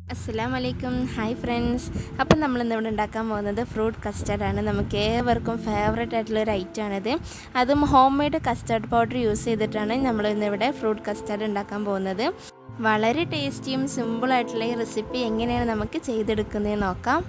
അസ്സലാം വലൈക്കും hi friends അപ്പം നമ്മൾ ഇന്നിവിടെ ഉണ്ടാക്കാൻ പോകുന്നത് ഫ്രൂട്ട് കസ്റ്റർഡാണ് നമുക്ക് ഏവർക്കും ഫേവറേറ്റ് ആയിട്ടുള്ള ഒരു ഐറ്റം ആണിത് അതും home made custard powder use ചെയ്തിട്ടാണ് നമ്മൾ ഇന്നിവിടെ ഫ്രൂട്ട് കസ്റ്റർഡ് ഉണ്ടാക്കാൻ പോകുന്നത് വളരെ ടേസ്റ്റിയും സിമ്പിളായിട്ടുള്ള ഈ റെസിപ്പി എങ്ങനെയാണ് നമുക്ക് ചെയ്തെടുക്കുന്നത് നോക്കാം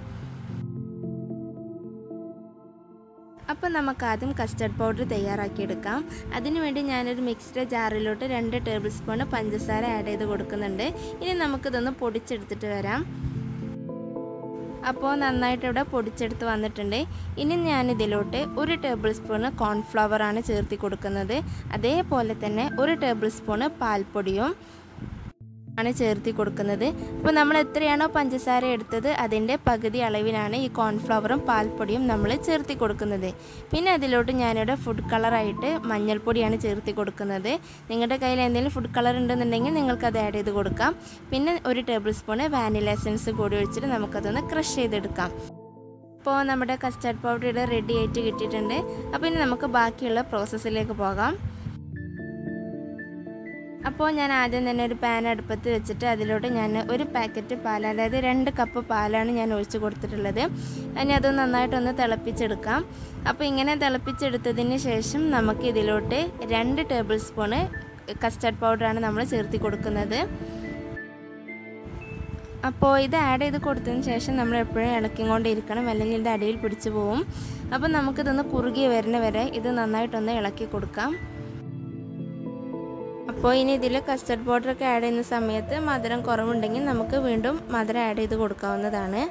അപ്പോൾ നമുക്ക് ആദ്യം കസ്റ്റർഡ് പൗഡർ തയ്യാറാക്കിയെടുക്കാം അതിനുവേണ്ടി ഞാനൊരു മിക്സ്ഡ് ജാറിലോട്ട് രണ്ട് ടേബിൾ സ്പൂൺ പഞ്ചസാര ആഡ് ചെയ്ത് കൊടുക്കുന്നുണ്ട് ഇനി നമുക്കിതൊന്ന് പൊടിച്ചെടുത്തിട്ട് വരാം അപ്പോൾ നന്നായിട്ട് ഇവിടെ പൊടിച്ചെടുത്ത് വന്നിട്ടുണ്ട് ഇനി ഞാനിതിലോട്ട് ഒരു ടേബിൾ സ്പൂണ് കോൺഫ്ലവർ ആണ് ചേർത്തി കൊടുക്കുന്നത് അതേപോലെ തന്നെ ഒരു ടേബിൾ സ്പൂണ് പാൽപ്പൊടിയും ആണ് ചേർത്തി കൊടുക്കുന്നത് അപ്പോൾ നമ്മൾ എത്രയാണോ പഞ്ചസാര എടുത്തത് അതിൻ്റെ പകുതി അളവിലാണ് ഈ കോൺഫ്ലവറും പാൽപ്പൊടിയും നമ്മൾ ചേർത്തി കൊടുക്കുന്നത് പിന്നെ അതിലോട്ട് ഞാനിവിടെ ഫുഡ് കളറായിട്ട് മഞ്ഞൾപ്പൊടിയാണ് ചേർത്തി കൊടുക്കുന്നത് നിങ്ങളുടെ കയ്യിൽ എന്തെങ്കിലും ഫുഡ് കളർ ഉണ്ടെന്നുണ്ടെങ്കിൽ നിങ്ങൾക്കത് ആഡ് ചെയ്ത് കൊടുക്കാം പിന്നെ ഒരു ടേബിൾ സ്പൂണ് വാനില എസൻസ് കൂടി ഒഴിച്ചിട്ട് നമുക്കതൊന്ന് ക്രഷ് ചെയ്തെടുക്കാം അപ്പോൾ നമ്മുടെ കസ്റ്റാർഡ് പൗഡർ ഇവിടെ റെഡി ആയിട്ട് കിട്ടിയിട്ടുണ്ട് അപ്പോൾ ഇനി നമുക്ക് ബാക്കിയുള്ള പ്രോസസ്സിലേക്ക് പോകാം അപ്പോൾ ഞാൻ ആദ്യം തന്നെ ഒരു പാൻ അടുപ്പത്ത് വെച്ചിട്ട് അതിലോട്ട് ഞാൻ ഒരു പാക്കറ്റ് പാൽ അതായത് രണ്ട് കപ്പ് പാലാണ് ഞാൻ ഒഴിച്ച് കൊടുത്തിട്ടുള്ളത് ഇനി അത് നന്നായിട്ടൊന്ന് തിളപ്പിച്ചെടുക്കാം അപ്പോൾ ഇങ്ങനെ തിളപ്പിച്ചെടുത്തതിന് ശേഷം നമുക്ക് ഇതിലോട്ട് രണ്ട് ടേബിൾ സ്പൂണ് കസ്റ്റർഡ് പൗഡറാണ് നമ്മൾ ചേർത്തി കൊടുക്കുന്നത് അപ്പോൾ ഇത് ആഡ് ചെയ്ത് കൊടുത്തതിന് ശേഷം നമ്മൾ എപ്പോഴും ഇളക്കിക്കൊണ്ടിരിക്കണം അല്ലെങ്കിൽ ഇത് അടിയിൽ പിടിച്ചു പോവും അപ്പോൾ നമുക്കിതൊന്ന് കുറുകി വരുന്ന വരെ ഇത് നന്നായിട്ടൊന്ന് ഇളക്കി കൊടുക്കാം അപ്പോൾ ഇനി ഇതിൽ കസ്റ്റർഡ് പൗഡറൊക്കെ ആഡ് ചെയ്യുന്ന സമയത്ത് മധുരം കുറവുണ്ടെങ്കിൽ നമുക്ക് വീണ്ടും മധുരം ആഡ് ചെയ്ത് കൊടുക്കാവുന്നതാണ്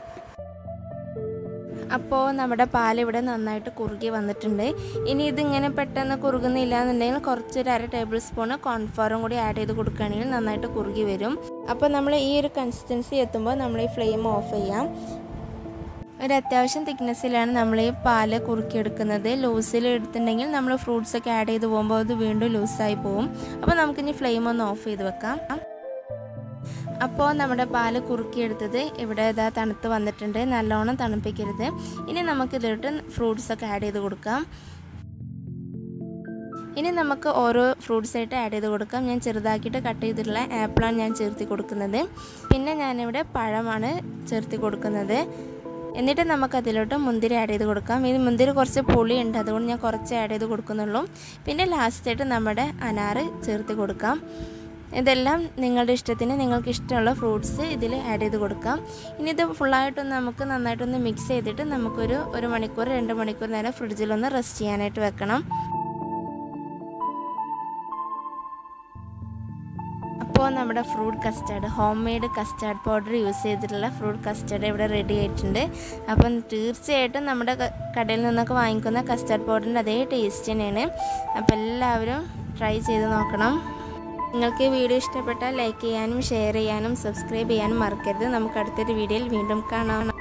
അപ്പോൾ നമ്മുടെ പാൽ ഇവിടെ നന്നായിട്ട് കുറുകി വന്നിട്ടുണ്ട് ഇനി ഇതിങ്ങനെ പെട്ടെന്ന് കുറുകുന്നില്ല എന്നുണ്ടെങ്കിൽ കുറച്ചൊരു അര ടേബിൾ സ്പൂൺ കോൺഫ്ലവറും കൂടി ആഡ് ചെയ്ത് കൊടുക്കുകയാണെങ്കിൽ നന്നായിട്ട് കുറുകി വരും അപ്പോൾ നമ്മൾ ഈ ഒരു കൺസിസ്റ്റൻസി എത്തുമ്പോൾ നമ്മൾ ഈ ഫ്ലെയിം ഓഫ് ചെയ്യാം ഒരു അത്യാവശ്യം തിക്നെസ്സിലാണ് നമ്മൾ ഈ പാല് കുറുക്കിയെടുക്കുന്നത് ലൂസിൽ എടുത്തിട്ടുണ്ടെങ്കിൽ നമ്മൾ ഫ്രൂട്ട്സ് ഒക്കെ ആഡ് ചെയ്ത് പോകുമ്പോൾ അത് വീണ്ടും ലൂസായി പോകും അപ്പോൾ നമുക്കിനി ഫ്ലെയിം ഒന്ന് ഓഫ് ചെയ്ത് വെക്കാം അപ്പോൾ നമ്മുടെ പാല് കുറുക്കിയെടുത്തത് ഇവിടെ ഇതാ തണുത്ത് വന്നിട്ടുണ്ട് നല്ലോണം തണുപ്പിക്കരുത് ഇനി നമുക്കിതിലോട്ട് ഫ്രൂട്ട്സ് ഒക്കെ ആഡ് ചെയ്ത് കൊടുക്കാം ഇനി നമുക്ക് ഓരോ ഫ്രൂട്ട്സ് ആയിട്ട് ആഡ് ചെയ്ത് കൊടുക്കാം ഞാൻ ചെറുതാക്കിയിട്ട് കട്ട് ചെയ്തിട്ടുള്ള ആപ്പിളാണ് ഞാൻ ചേർത്തി കൊടുക്കുന്നത് പിന്നെ ഞാനിവിടെ പഴമാണ് ചേർത്തി കൊടുക്കുന്നത് എന്നിട്ട് നമുക്ക് അതിലോട്ട് മുന്തിരി ആഡ് ചെയ്ത് കൊടുക്കാം ഇത് മുന്തിരി കുറച്ച് പുളിയുണ്ട് അതുകൊണ്ട് ഞാൻ കുറച്ച് ആഡ് ചെയ്ത് കൊടുക്കുന്നുള്ളൂ പിന്നെ ലാസ്റ്റായിട്ട് നമ്മുടെ അനാറ് ചേർത്ത് കൊടുക്കാം ഇതെല്ലാം നിങ്ങളുടെ ഇഷ്ടത്തിന് നിങ്ങൾക്ക് ഇഷ്ടമുള്ള ഫ്രൂട്ട്സ് ഇതിൽ ആഡ് ചെയ്ത് കൊടുക്കാം ഇനി ഇത് ഫുള്ളായിട്ടൊന്ന് നമുക്ക് നന്നായിട്ടൊന്ന് മിക്സ് ചെയ്തിട്ട് നമുക്കൊരു ഒരു മണിക്കൂർ രണ്ട് മണിക്കൂർ നേരം ഫ്രിഡ്ജിലൊന്ന് റെസ്റ്റ് ചെയ്യാനായിട്ട് വെക്കണം അപ്പോൾ നമ്മുടെ fruit custard home made custard powder use ചെയ്തിട്ടുള്ള ഫ്രൂട്ട് കസ്റ്റാർഡ് ഇവിടെ റെഡി ആയിട്ടുണ്ട് അപ്പം തീർച്ചയായിട്ടും നമ്മുടെ കടയിൽ നിന്നൊക്കെ വാങ്ങിക്കുന്ന കസ്റ്റാർഡ് പൗഡറിൻ്റെ അതേ ടേസ്റ്റ് തന്നെയാണ് അപ്പോൾ എല്ലാവരും ട്രൈ ചെയ്ത് നോക്കണം നിങ്ങൾക്ക് ഈ വീഡിയോ ഇഷ്ടപ്പെട്ടാൽ ലൈക്ക് ചെയ്യാനും ഷെയർ ചെയ്യാനും സബ്സ്ക്രൈബ് ചെയ്യാനും മറക്കരുത് നമുക്ക് അടുത്തൊരു വീഡിയോയിൽ വീണ്ടും കാണാം